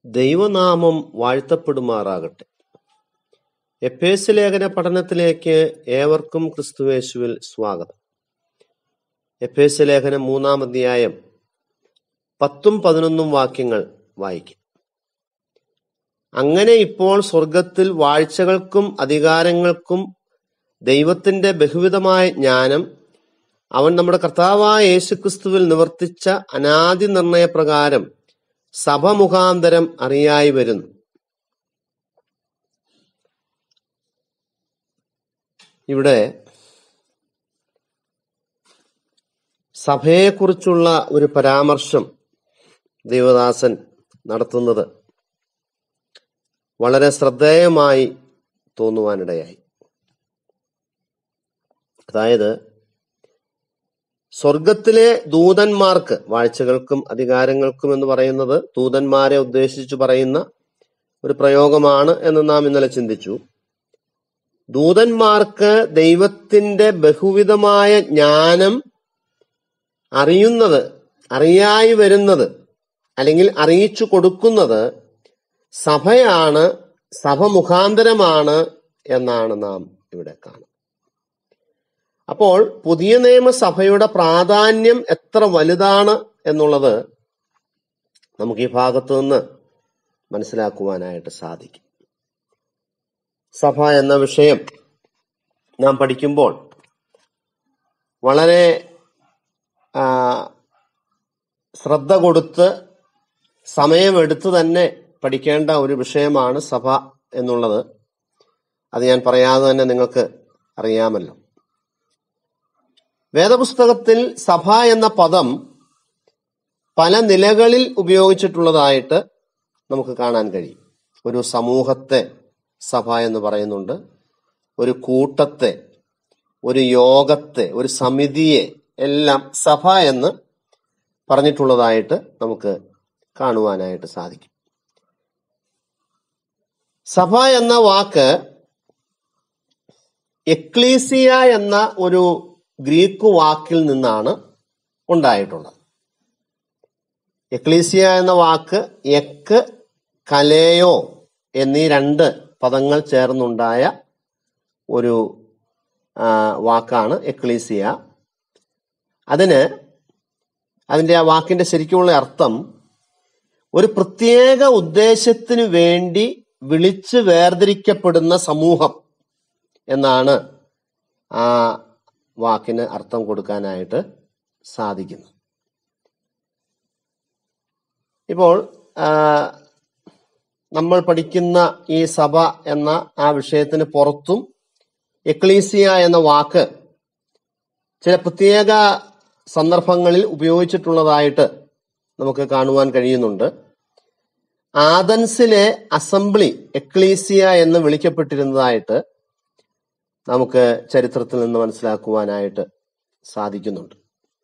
ദൈവനാമം വാഴ്ത്തപ്പെടുമാറാകട്ടെ എപ്പേസ് ലേഖന പഠനത്തിലേക്ക് ഏവർക്കും ക്രിസ്തുവേശുവിൽ സ്വാഗതം എപ്പേസ് ലേഖനം മൂന്നാം അധ്യായം പത്തും പതിനൊന്നും വാക്യങ്ങൾ വായിക്കും അങ്ങനെ ഇപ്പോൾ സ്വർഗത്തിൽ വാഴ്ചകൾക്കും അധികാരങ്ങൾക്കും ദൈവത്തിന്റെ ബഹുവിധമായ ജ്ഞാനം അവൻ നമ്മുടെ കർത്താവായ യേശുക്രിസ്തുവിൽ നിവർത്തിച്ച അനാദി നിർണയപ്രകാരം സഭ മുഖാന്തരം അറിയായി വരുന്നു ഇവിടെ സഭയെക്കുറിച്ചുള്ള ഒരു പരാമർശം ദേവദാസൻ നടത്തുന്നത് വളരെ ശ്രദ്ധേയമായി തോന്നുവാനിടയായി അതായത് സ്വർഗത്തിലെ ദൂതന്മാർക്ക് വാഴ്ചകൾക്കും അധികാരങ്ങൾക്കും എന്ന് പറയുന്നത് ദൂതന്മാരെ ഉദ്ദേശിച്ചു പറയുന്ന ഒരു പ്രയോഗമാണ് എന്ന് നാം ഇന്നലെ ചിന്തിച്ചു ദൂതന്മാർക്ക് ദൈവത്തിന്റെ ബഹുവിധമായ ജ്ഞാനം അറിയുന്നത് അറിയായി വരുന്നത് അല്ലെങ്കിൽ അറിയിച്ചു കൊടുക്കുന്നത് സഭയാണ് സഭ മുഖാന്തരമാണ് എന്നാണ് നാം ഇവിടെ കാണുന്നത് അപ്പോൾ പുതിയ നിയമസഭയുടെ പ്രാധാന്യം എത്ര വലുതാണ് എന്നുള്ളത് നമുക്ക് ഈ ഭാഗത്തു നിന്ന് മനസ്സിലാക്കുവാനായിട്ട് സാധിക്കും സഭ എന്ന വിഷയം നാം പഠിക്കുമ്പോൾ വളരെ ആ, ശ്രദ്ധ കൊടുത്ത് സമയമെടുത്ത് തന്നെ പഠിക്കേണ്ട ഒരു വിഷയമാണ് സഭ എന്നുള്ളത് അത് ഞാൻ പറയാതെ തന്നെ നിങ്ങൾക്ക് അറിയാമല്ലോ വേദപുസ്തകത്തിൽ സഭ എന്ന പദം പല നിലകളിൽ ഉപയോഗിച്ചിട്ടുള്ളതായിട്ട് നമുക്ക് കാണാൻ കഴിയും ഒരു സമൂഹത്തെ സഭ എന്ന് പറയുന്നുണ്ട് ഒരു കൂട്ടത്തെ ഒരു യോഗത്തെ ഒരു സമിതിയെ എല്ലാം സഭ എന്ന് പറഞ്ഞിട്ടുള്ളതായിട്ട് നമുക്ക് കാണുവാനായിട്ട് സാധിക്കും സഭ എന്ന വാക്ക് എക്ലീസിയ എന്ന ഒരു ഗ്രീക്ക് വാക്കിൽ നിന്നാണ് ഉണ്ടായിട്ടുള്ളത് എക്ലീസിയ എന്ന വാക്ക് എക്ക് കലേയോ എന്നീ രണ്ട് പദങ്ങൾ ചേർന്നുണ്ടായ ഒരു ആ, വാക്കാണ് എക്ലീസിയ അതിന് അതിന്റെ ആ വാക്കിന്റെ ശരിക്കുമുള്ള അർത്ഥം ഒരു പ്രത്യേക ഉദ്ദേശത്തിന് വേണ്ടി വിളിച്ചു വേർതിരിക്കപ്പെടുന്ന സമൂഹം എന്നാണ് ആ വാക്കിന് അർത്ഥം കൊടുക്കാനായിട്ട് സാധിക്കുന്നത് ഇപ്പോൾ ആ, നമ്മൾ പഠിക്കുന്ന ഈ സഭ എന്ന ആ വിഷയത്തിന് പുറത്തും എക്ലീസിയ എന്ന വാക്ക് ചില പ്രത്യേക സന്ദർഭങ്ങളിൽ ഉപയോഗിച്ചിട്ടുള്ളതായിട്ട് നമുക്ക് കാണുവാൻ കഴിയുന്നുണ്ട് ആദൻസിലെ അസംബ്ലി എക്ലീസിയ എന്ന് വിളിക്കപ്പെട്ടിരുന്നതായിട്ട് നമുക്ക് ചരിത്രത്തിൽ നിന്ന് മനസ്സിലാക്കുവാനായിട്ട് സാധിക്കുന്നുണ്ട്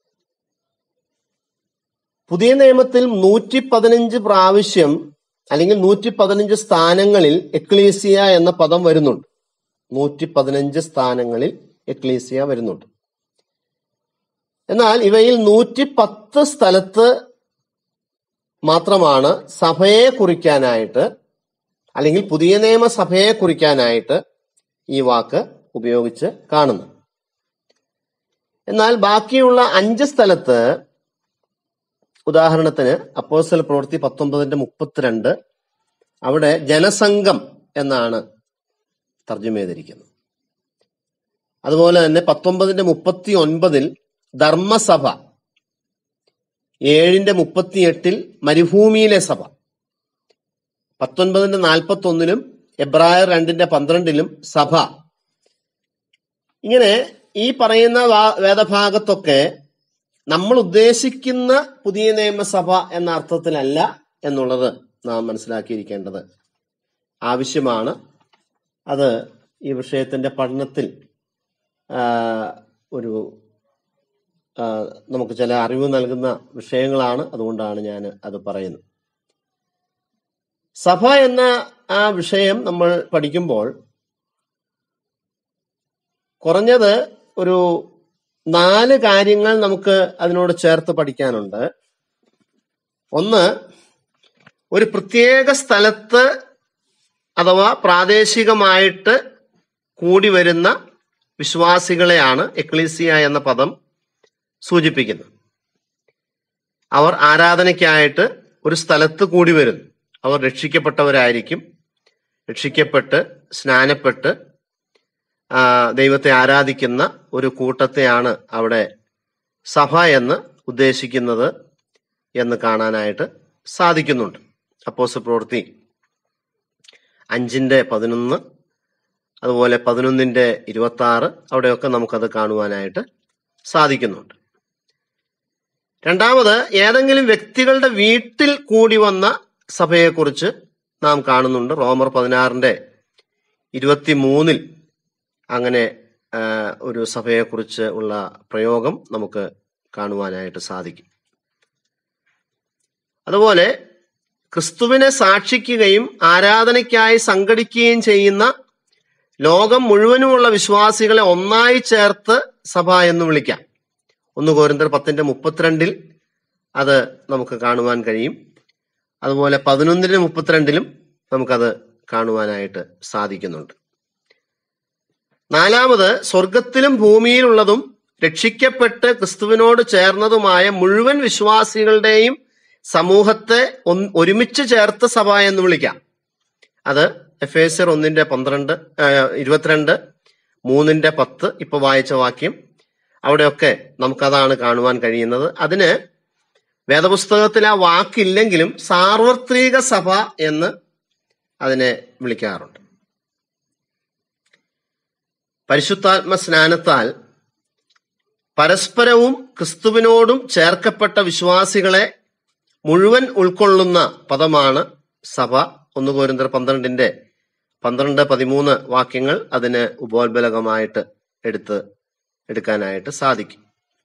പുതിയ നിയമത്തിൽ നൂറ്റി പതിനഞ്ച് പ്രാവശ്യം അല്ലെങ്കിൽ നൂറ്റി പതിനഞ്ച് സ്ഥാനങ്ങളിൽ എക്ലീസിയ എന്ന പദം വരുന്നുണ്ട് നൂറ്റി പതിനഞ്ച് സ്ഥാനങ്ങളിൽ എക്ലീസിയ വരുന്നുണ്ട് എന്നാൽ ഇവയിൽ നൂറ്റി പത്ത് സ്ഥലത്ത് മാത്രമാണ് സഭയെ കുറിക്കാനായിട്ട് അല്ലെങ്കിൽ പുതിയ നിയമസഭയെ കുറിക്കാനായിട്ട് ഈ വാക്ക് ഉപയോഗിച്ച് കാണുന്നത് എന്നാൽ ബാക്കിയുള്ള അഞ്ച് സ്ഥലത്ത് ഉദാഹരണത്തിന് അപ്പോസ്റ്റൽ പ്രവൃത്തി പത്തൊമ്പതിന്റെ മുപ്പത്തിരണ്ട് അവിടെ ജനസംഘം എന്നാണ് തർജ്ജമ ചെയ്തിരിക്കുന്നത് അതുപോലെ തന്നെ പത്തൊമ്പതിന്റെ മുപ്പത്തി ഒൻപതിൽ ധർമ്മസഭ ഏഴിന്റെ മുപ്പത്തിയെട്ടിൽ മരുഭൂമിയിലെ സഭ പത്തൊൻപതിന്റെ നാൽപ്പത്തി ഒന്നിലും എബ്രായർ രണ്ടിന്റെ പന്ത്രണ്ടിലും സഭ ഇങ്ങനെ ഈ പറയുന്ന വാ- വേദഭാഗത്തൊക്കെ നമ്മൾ ഉദ്ദേശിക്കുന്ന പുതിയ നിയമസഭ എന്ന അർത്ഥത്തിലല്ല എന്നുള്ളത് നാം മനസ്സിലാക്കിയിരിക്കേണ്ടത് ആവശ്യമാണ് അത് ഈ വിഷയത്തിന്റെ പഠനത്തിൽ ആ, ഒരു ആ, നമുക്ക് ചില അറിവ് നൽകുന്ന വിഷയങ്ങളാണ് അതുകൊണ്ടാണ് ഞാൻ അത് പറയുന്നത് സഭ എന്ന ആ വിഷയം നമ്മൾ പഠിക്കുമ്പോൾ കുറഞ്ഞത് ഒരു നാല് കാര്യങ്ങൾ നമുക്ക് അതിനോട് ചേർത്ത് പഠിക്കാനുണ്ട് ഒന്ന് ഒരു പ്രത്യേക സ്ഥലത്ത് അഥവാ പ്രാദേശികമായിട്ട് കൂടി വരുന്ന വിശ്വാസികളെയാണ് എക്ലീസിയ എന്ന പദം സൂചിപ്പിക്കുന്നത് അവർ ആരാധനയ്ക്കായിട്ട് ഒരു സ്ഥലത്ത് കൂടി വരുന്നു അവർ രക്ഷിക്കപ്പെട്ടവരായിരിക്കും രക്ഷിക്കപ്പെട്ട് സ്നാനപ്പെട്ട് ആ, ദൈവത്തെ ആരാധിക്കുന്ന ഒരു കൂട്ടത്തെയാണ് അവിടെ സഭ എന്ന് ഉദ്ദേശിക്കുന്നത് എന്ന് കാണാനായിട്ട് സാധിക്കുന്നുണ്ട് അപ്പോസ് പ്രവൃത്തി അഞ്ചിന്റെ പതിനൊന്ന് അതുപോലെ പതിനൊന്നിന്റെ ഇരുപത്തി ആറ് അവിടെയൊക്കെ നമുക്കത് കാണുവാനായിട്ട് സാധിക്കുന്നുണ്ട് രണ്ടാമത് ഏതെങ്കിലും വ്യക്തികളുടെ വീട്ടിൽ കൂടി വന്ന സഭയെക്കുറിച്ച് നാം കാണുന്നുണ്ട് റോമർ പതിനാറിന്റെ ഇരുപത്തി മൂന്നിൽ അങ്ങനെ ആ, ഒരു സഭയെക്കുറിച്ച് ഉള്ള പ്രയോഗം നമുക്ക് കാണുവാനായിട്ട് സാധിക്കും അതുപോലെ ക്രിസ്തുവിനെ സാക്ഷിക്കുകയും ആരാധനയ്ക്കായി സംഘടിക്കുകയും ചെയ്യുന്ന ലോകം മുഴുവനുമുള്ള വിശ്വാസികളെ ഒന്നായി ചേർത്ത് സഭ എന്ന് വിളിക്കാം ഒന്ന് കോരിന്തർ പത്തിന്റെ മുപ്പത്തിരണ്ടിൽ അത് നമുക്ക് കാണുവാൻ കഴിയും അതുപോലെ പതിനൊന്നിന് മുപ്പത്തിരണ്ടിലും നമുക്കത് കാണുവാനായിട്ട് സാധിക്കുന്നുണ്ട് നാലാമത് സ്വർഗത്തിലും ഭൂമിയിലുള്ളതും രക്ഷിക്കപ്പെട്ട് ക്രിസ്തുവിനോട് ചേർന്നതുമായ മുഴുവൻ വിശ്വാസികളുടെയും സമൂഹത്തെ ഒന്ന് ഒരുമിച്ച് ചേർത്ത് സഭ എന്ന് വിളിക്കാം അത് എഫ് എസ് ഒന്നിന്റെ പന്ത്രണ്ട് ആ, ഇരുപത്തിരണ്ട് മൂന്നിന്റെ പത്ത് ഇപ്പൊ വായിച്ച വാക്യം അവിടെയൊക്കെ നമുക്കതാണ് കാണുവാൻ കഴിയുന്നത് അതിന് വേദപുസ്തകത്തിൽ ആ വാക്കില്ലെങ്കിലും സാർവത്രിക സഭ എന്ന് അതിനെ വിളിക്കാറുണ്ട് പരിശുദ്ധാത്മ സ്നാനത്താൽ പരസ്പരവും ക്രിസ്തുവിനോടും ചേർക്കപ്പെട്ട വിശ്വാസികളെ മുഴുവൻ ഉൾക്കൊള്ളുന്ന പദമാണ് സഭ ഒന്ന് കോരിന്തർ പന്ത്രണ്ടിന്റെ പന്ത്രണ്ട് പതിമൂന്ന് വാക്യങ്ങൾ അതിന് ഉപോത്ബലകമായിട്ട് എടുത്ത് എടുക്കാനായിട്ട് സാധിക്കും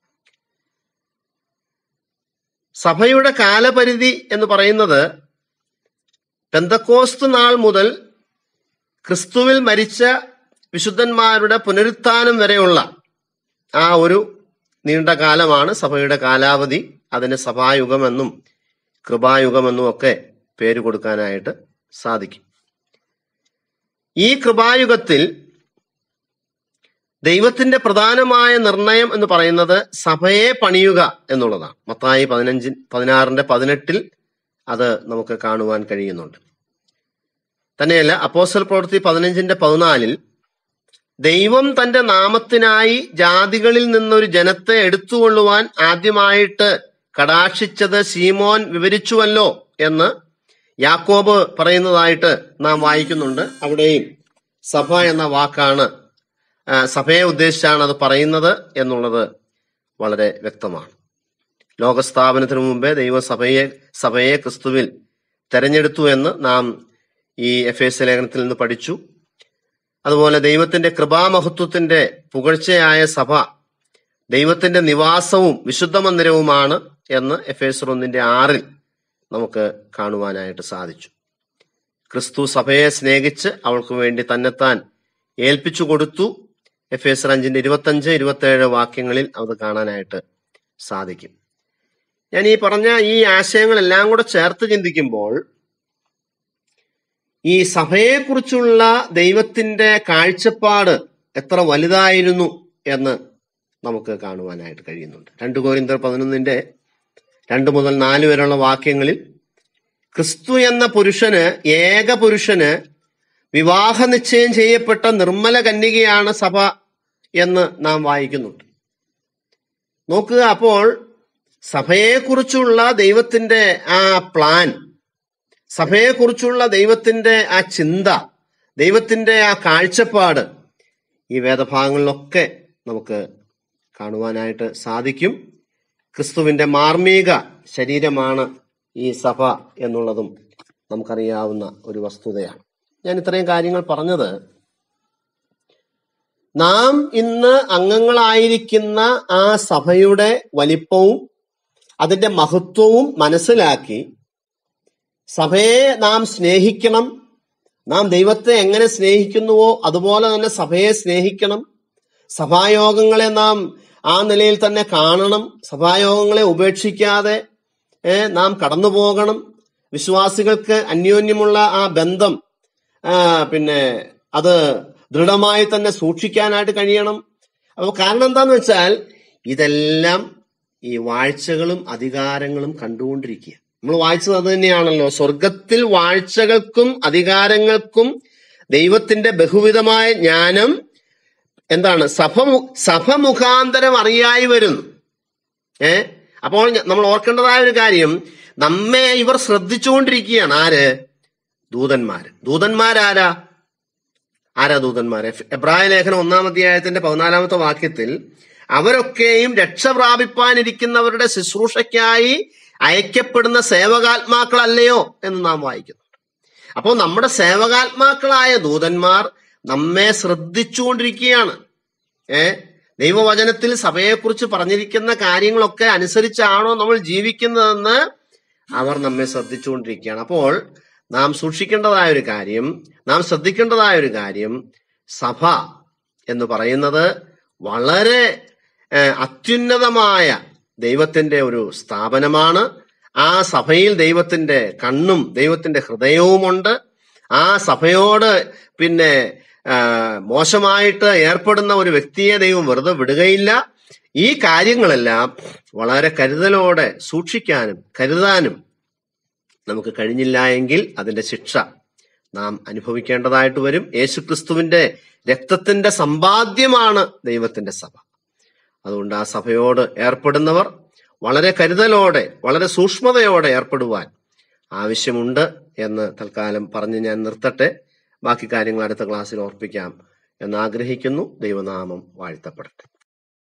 സഭയുടെ കാലപരിധി എന്ന് പറയുന്നത് പെന്തക്കോസ്ത് നാൾ മുതൽ ക്രിസ്തുവിൽ മരിച്ച വിശുദ്ധന്മാരുടെ പുനരുത്ഥാനം വരെയുള്ള ആ ഒരു നീണ്ട കാലമാണ് സഭയുടെ കാലാവധി അതിന് സഭായുഗമെന്നും കൃപായുഗമെന്നും ഒക്കെ പേര് കൊടുക്കാനായിട്ട് സാധിക്കും ഈ കൃപായുഗത്തിൽ ദൈവത്തിന്റെ പ്രധാനമായ നിർണയം എന്ന് പറയുന്നത് സഭയെ പണിയുക എന്നുള്ളതാണ് മത്തായി പതിനഞ്ചി പതിനാറിന്റെ പതിനെട്ടിൽ അത് നമുക്ക് കാണുവാൻ കഴിയുന്നുണ്ട് തന്നെയല്ല അപ്പോസ്റ്റൽ പ്രവൃത്തി പതിനഞ്ചിന്റെ പതിനാലിൽ ദൈവം തന്റെ നാമത്തിനായി ജാതികളിൽ നിന്നൊരു ജനത്തെ എടുത്തുകൊള്ളുവാൻ ആദ്യമായിട്ട് കടാക്ഷിച്ചത് ശീമോൻ വിവരിച്ചുവല്ലോ എന്ന് യാക്കോബ് പറയുന്നതായിട്ട് നാം വായിക്കുന്നുണ്ട് അവിടെയും സഭ എന്ന വാക്കാണ് ആ, സഭയെ ഉദ്ദേശിച്ചാണ് അത് പറയുന്നത് എന്നുള്ളത് വളരെ വ്യക്തമാണ് ലോകസ്ഥാപനത്തിന് മുമ്പേ ദൈവം സഭയെ സഭയെ ക്രിസ്തുവിൽ തെരഞ്ഞെടുത്തു എന്ന് നാം ഈ എഫ് എസ് ലേഖനത്തിൽ നിന്ന് പഠിച്ചു അതുപോലെ ദൈവത്തിന്റെ കൃപാമഹത്വത്തിന്റെ പുകഴ്ചയായ സഭ ദൈവത്തിന്റെ നിവാസവും വിശുദ്ധ മന്ദിരവുമാണ് എന്ന് എഫ് എസ് ഒന്നിന്റെ ആറിൽ നമുക്ക് കാണുവാനായിട്ട് സാധിച്ചു ക്രിസ്തു സഭയെ സ്നേഹിച്ച് അവൾക്ക് വേണ്ടി തന്നെത്താൻ ഏൽപ്പിച്ചു കൊടുത്തു എഫ് എസ് അഞ്ചിന്റെ ഇരുപത്തഞ്ച് ഇരുപത്തേഴ് വാക്യങ്ങളിൽ അത് കാണാനായിട്ട് സാധിക്കും ഞാൻ ഈ പറഞ്ഞ ഈ ആശയങ്ങളെല്ലാം കൂടെ ചേർത്ത് ചിന്തിക്കുമ്പോൾ ഈ സഭയെക്കുറിച്ചുള്ള ദൈവത്തിന്റെ കാഴ്ചപ്പാട് എത്ര വലുതായിരുന്നു എന്ന് നമുക്ക് കാണുവാനായിട്ട് കഴിയുന്നുണ്ട് രണ്ട് കോരിന്തർ പതിനൊന്നിന്റെ രണ്ട് മുതൽ നാല് വരെയുള്ള വാക്യങ്ങളിൽ ക്രിസ്തു എന്ന പുരുഷന് ഏക പുരുഷന് വിവാഹ നിശ്ചയം ചെയ്യപ്പെട്ട നിർമ്മല കന്യകയാണ് സഭ എന്ന് നാം വായിക്കുന്നുണ്ട് നോക്കുക അപ്പോൾ സഭയെക്കുറിച്ചുള്ള ദൈവത്തിന്റെ ആ പ്ലാൻ സഭയെക്കുറിച്ചുള്ള ദൈവത്തിന്റെ ആ ചിന്ത ദൈവത്തിന്റെ ആ കാഴ്ചപ്പാട് ഈ വേദഭാഗങ്ങളിലൊക്കെ നമുക്ക് കാണുവാനായിട്ട് സാധിക്കും ക്രിസ്തുവിന്റെ മാർമിക ശരീരമാണ് ഈ സഭ എന്നുള്ളതും നമുക്കറിയാവുന്ന ഒരു വസ്തുതയാണ് ഞാൻ ഇത്രയും കാര്യങ്ങൾ പറഞ്ഞത് നാം ഇന്ന് അംഗങ്ങളായിരിക്കുന്ന ആ സഭയുടെ വലിപ്പവും അതിന്റെ മഹത്വവും മനസ്സിലാക്കി സഭയെ നാം സ്നേഹിക്കണം നാം ദൈവത്തെ എങ്ങനെ സ്നേഹിക്കുന്നുവോ അതുപോലെ തന്നെ സഭയെ സ്നേഹിക്കണം സഭായോഗങ്ങളെ നാം ആ നിലയിൽ തന്നെ കാണണം സഭായോഗങ്ങളെ ഉപേക്ഷിക്കാതെ ഏ, നാം കടന്നു പോകണം വിശ്വാസികൾക്ക് അന്യോന്യമുള്ള ആ ബന്ധം ആ, പിന്നെ അത് ദൃഢമായി തന്നെ സൂക്ഷിക്കാനായിട്ട് കഴിയണം അപ്പൊ കാരണം എന്താന്ന് വെച്ചാൽ ഇതെല്ലാം ഈ വാഴ്ചകളും അധികാരങ്ങളും കണ്ടുകൊണ്ടിരിക്കുക നമ്മൾ വായിച്ചത് അത് തന്നെയാണല്ലോ സ്വർഗത്തിൽ വാഴ്ചകൾക്കും അധികാരങ്ങൾക്കും ദൈവത്തിന്റെ ബഹുവിധമായ ജ്ഞാനം എന്താണ് സഭ മു- സഭ മുഖാന്തരം അറിയായി വരുന്നു ഏ അപ്പോൾ ഞ- നമ്മൾ ഓർക്കേണ്ടതായ ഒരു കാര്യം നമ്മെ ഇവർ ശ്രദ്ധിച്ചുകൊണ്ടിരിക്കുകയാണ് ആര് ദൂതന്മാര് ദൂതന്മാരാരാ ആരാ ദൂതന്മാരെ എബ്രായ ലേഖനം ഒന്നാം അധ്യായത്തിന്റെ പതിനാലാമത്തെ വാക്യത്തിൽ അവരൊക്കെയും രക്ഷ പ്രാപിപ്പാനിരിക്കുന്നവരുടെ ശുശ്രൂഷയ്ക്കായി അയക്കപ്പെടുന്ന സേവകാത്മാക്കളല്ലയോ എന്ന് നാം വായിക്കുന്നു അപ്പോൾ നമ്മുടെ സേവകാത്മാക്കളായ ദൂതന്മാർ നമ്മെ ശ്രദ്ധിച്ചുകൊണ്ടിരിക്കുകയാണ് ഏ ദൈവവചനത്തിൽ സഭയെക്കുറിച്ച് പറഞ്ഞിരിക്കുന്ന കാര്യങ്ങളൊക്കെ അനുസരിച്ചാണോ നമ്മൾ ജീവിക്കുന്നതെന്ന് അവർ നമ്മെ ശ്രദ്ധിച്ചുകൊണ്ടിരിക്കുകയാണ് അപ്പോൾ നാം സൂക്ഷിക്കേണ്ടതായ ഒരു കാര്യം നാം ശ്രദ്ധിക്കേണ്ടതായ ഒരു കാര്യം സഭ എന്ന് പറയുന്നത് വളരെ ഏഹ്, അത്യുന്നതമായ ദൈവത്തിന്റെ ഒരു സ്ഥാപനമാണ് ആ സഭയിൽ ദൈവത്തിന്റെ കണ്ണും ദൈവത്തിന്റെ ഹൃദയവുമുണ്ട് ആ സഭയോട് പിന്നെ ആ, മോശമായിട്ട് ഏർപ്പെടുന്ന ഒരു വ്യക്തിയെ ദൈവം വെറുതെ വിടുകയില്ല ഈ കാര്യങ്ങളെല്ലാം വളരെ കരുതലോടെ സൂക്ഷിക്കാനും കരുതാനും നമുക്ക് കഴിഞ്ഞില്ല എങ്കിൽ അതിന്റെ ശിക്ഷ നാം അനുഭവിക്കേണ്ടതായിട്ട് വരും യേശുക്രിസ്തുവിന്റെ രക്തത്തിന്റെ സമ്പാദ്യമാണ് ദൈവത്തിന്റെ സഭ അതുകൊണ്ട് ആ സഭയോട് ഏർപ്പെടുന്നവർ വളരെ കരുതലോടെ വളരെ സൂക്ഷ്മതയോടെ ഏർപ്പെടുവാൻ ആവശ്യമുണ്ട് എന്ന് തൽക്കാലം പറഞ്ഞ് ഞാൻ നിർത്തട്ടെ ബാക്കി കാര്യങ്ങൾ അടുത്ത ക്ലാസ്സിൽ ഓർപ്പിക്കാം എന്ന് ആഗ്രഹിക്കുന്നു ദൈവനാമം വാഴ്ത്തപ്പെടട്ടെ